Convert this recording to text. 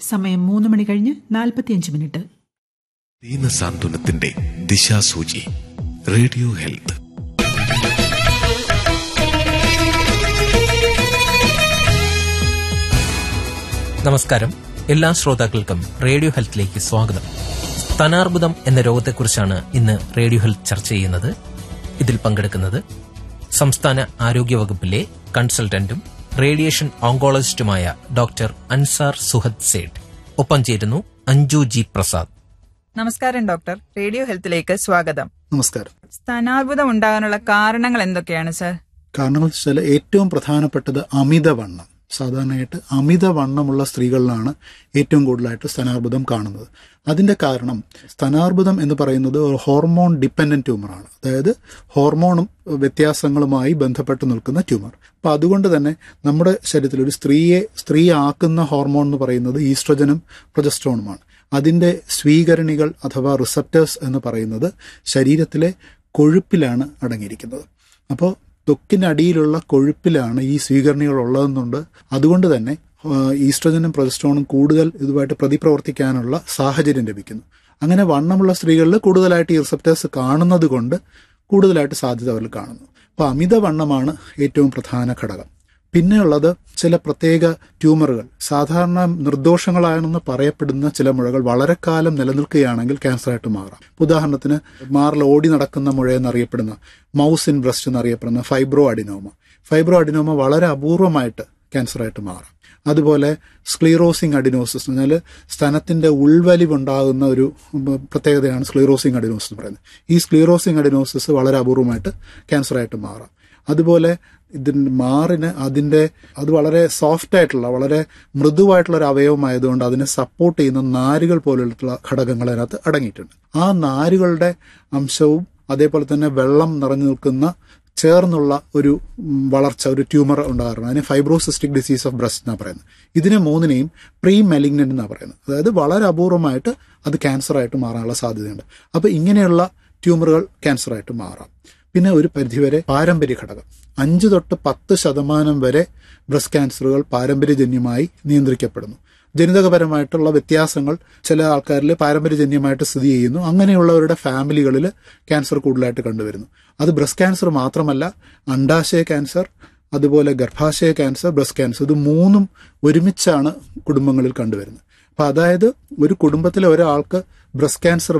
സമയം മൂന്ന് മണി കഴിഞ്ഞ് നാൽപ്പത്തിയഞ്ച് മിനിറ്റ് ദീനസാന്ത്വനത്തിന്റെ ദിശാസൂചി റേഡിയോ ഹെൽത്ത് നമസ്കാരം എല്ലാ ശ്രോതാക്കൾക്കും റേഡിയോ ഹെൽത്തിലേക്ക് സ്വാഗതം സ്തനാർബുദം എന്ന രോഗത്തെക്കുറിച്ചാണ് ഇന്ന് റേഡിയോ ഹെൽത്ത് ചർച്ച ചെയ്യുന്നത് ഇതിൽ പങ്കെടുക്കുന്നത് സംസ്ഥാന ആരോഗ്യ വകുപ്പിലെ കൺസൾട്ടന്റും റേഡിയേഷൻ ഓങ്കോളജിസ്റ്റുമായ ഡോക്ടർ അൻസാർ സുഹദ് സേഠ് ഒപ്പം ചേരുന്നു അഞ്ജു ജി പ്രസാദ് നമസ്കാരം ഡോക്ടർ റേഡിയോ ഹെൽത്തിലേക്ക് സ്വാഗതം നമസ്കാരം സ്ഥാനാർബുദം ഉണ്ടാകാനുള്ള കാരണങ്ങൾ എന്തൊക്കെയാണ് സർ കാരണങ്ങൾ വെച്ചാൽ ഏറ്റവും പ്രധാനപ്പെട്ടത് അമിതവണ്ണം സാധാരണയായിട്ട് അമിതവണ്ണമുള്ള സ്ത്രീകളിലാണ് ഏറ്റവും കൂടുതലായിട്ട് സ്തനാർബുദം കാണുന്നത് അതിന്റെ കാരണം സ്തനാർബുദം എന്ന് പറയുന്നത് ഒരു ഹോർമോൺ ഡിപ്പെൻഡന്റ് ട്യൂമറാണ് അതായത് ഹോർമോണും വ്യത്യാസങ്ങളുമായി ബന്ധപ്പെട്ട് നിൽക്കുന്ന ട്യൂമർ അപ്പൊ അതുകൊണ്ട് തന്നെ നമ്മുടെ ശരീരത്തിൽ ഒരു സ്ത്രീയെ സ്ത്രീ ആക്കുന്ന ഹോർമോൺ എന്ന് പറയുന്നത് ഈസ്ട്രജനും പ്രൊജസ്ട്രോണുമാണ് അതിന്റെ സ്വീകരണികൾ അഥവാ റിസപ്റ്റേഴ്സ് എന്ന് പറയുന്നത് ശരീരത്തിലെ കൊഴുപ്പിലാണ് അടങ്ങിയിരിക്കുന്നത് അപ്പോൾ ത്വക്കിനടിയിലുള്ള കൊഴുപ്പിലാണ് ഈ സ്വീകരണികൾ ഉള്ളതെന്നുണ്ട് അതുകൊണ്ട് തന്നെ ഈസ്ട്രജനും പ്രൊജസ്ട്രോണും കൂടുതൽ ഇതുമായിട്ട് പ്രതിപ്രവർത്തിക്കാനുള്ള സാഹചര്യം ലഭിക്കുന്നു അങ്ങനെ വണ്ണമുള്ള സ്ത്രീകളിൽ കൂടുതലായിട്ട് ഈ റിസപ്റ്റേഴ്സ് കാണുന്നത് കൊണ്ട് കൂടുതലായിട്ട് സാധ്യത അവരിൽ കാണുന്നു അപ്പോൾ അമിതവണ്ണമാണ് ഏറ്റവും പ്രധാന ഘടകം പിന്നെയുള്ളത് ചില പ്രത്യേക ട്യൂമറുകൾ സാധാരണ നിർദോഷങ്ങളാണെന്ന് പറയപ്പെടുന്ന ചില മുഴകൾ വളരെ കാലം നിലനിൽക്കുകയാണെങ്കിൽ ക്യാൻസറായിട്ട് മാറാം ഉദാഹരണത്തിന് മാറിൽ ഓടി നടക്കുന്ന മുഴ എന്നറിയപ്പെടുന്ന മൗസ് ഇൻ ബ്രസ്റ്റ് എന്നറിയപ്പെടുന്ന ഫൈബ്രോ അഡിനോമ ഫൈബ്രോ അഡിനോമ വളരെ അപൂർവമായിട്ട് ക്യാൻസറായിട്ട് മാറാം അതുപോലെ സ്ക്ലീറോസിംഗ് അഡിനോസിസ് എന്ന് പറഞ്ഞാൽ സ്തനത്തിന്റെ ഉൾവലിവുണ്ടാകുന്ന ഒരു പ്രത്യേകതയാണ് സ്ക്ലീറോസിംഗ് അഡിനോസിസ് എന്ന് പറയുന്നത് ഈ സ്ക്ലീറോസിംഗ് അഡിനോസിസ് വളരെ അപൂർവമായിട്ട് ക്യാൻസറായിട്ട് മാറാം അതുപോലെ ഇതിൻ്റെ മാറിന് അതിൻ്റെ അത് വളരെ സോഫ്റ്റ് ആയിട്ടുള്ള വളരെ മൃദുവായിട്ടുള്ള ഒരു അവയവമായതുകൊണ്ട് അതിനെ സപ്പോർട്ട് ചെയ്യുന്ന നാരുകൾ പോലുള്ള ഘടകങ്ങൾ അതിനകത്ത് അടങ്ങിയിട്ടുണ്ട് ആ നാരുകളുടെ അംശവും അതേപോലെ തന്നെ വെള്ളം നിറഞ്ഞു നിൽക്കുന്ന ചേർന്നുള്ള ഒരു വളർച്ച ഒരു ട്യൂമർ ഉണ്ടാകാറുണ്ട് അതിനെ ഫൈബ്രോസിസ്റ്റിക് ഡിസീസ് ഓഫ് ബ്രസ്റ്റ് എന്നാണ് പറയുന്നത് ഇതിനെ മൂന്നിനെയും പ്രീ മെലിഗ്നന്റ് എന്നാണ് പറയുന്നത് അതായത് വളരെ അപൂർവമായിട്ട് അത് ക്യാൻസറായിട്ട് മാറാനുള്ള സാധ്യതയുണ്ട് അപ്പോൾ ഇങ്ങനെയുള്ള ട്യൂമറുകൾ ക്യാൻസറായിട്ട് മാറാം പിന്നെ ഒരു പരിധിവരെ പാരമ്പര്യ ഘടകം അഞ്ച് തൊട്ട് പത്ത് ശതമാനം വരെ ബ്രസ്റ്റ് ക്യാൻസറുകൾ പാരമ്പര്യജന്യമായി നിയന്ത്രിക്കപ്പെടുന്നു ജനിതകപരമായിട്ടുള്ള വ്യത്യാസങ്ങൾ ചില ആൾക്കാരിൽ പാരമ്പര്യജന്യമായിട്ട് സ്ഥിതി ചെയ്യുന്നു അങ്ങനെയുള്ളവരുടെ ഫാമിലികളിൽ ക്യാൻസർ കൂടുതലായിട്ട് കണ്ടുവരുന്നു അത് ബ്രസ്റ്റ് ക്യാൻസർ മാത്രമല്ല അണ്ടാശയ ക്യാൻസർ അതുപോലെ ഗർഭാശയ ക്യാൻസർ ബ്രസ്റ്റ് ക്യാൻസർ ഇത് മൂന്നും ഒരുമിച്ചാണ് കുടുംബങ്ങളിൽ കണ്ടുവരുന്നത് അപ്പൊ അതായത് ഒരു കുടുംബത്തിലെ ഒരാൾക്ക് ബ്രസ്റ്റ് ക്യാൻസർ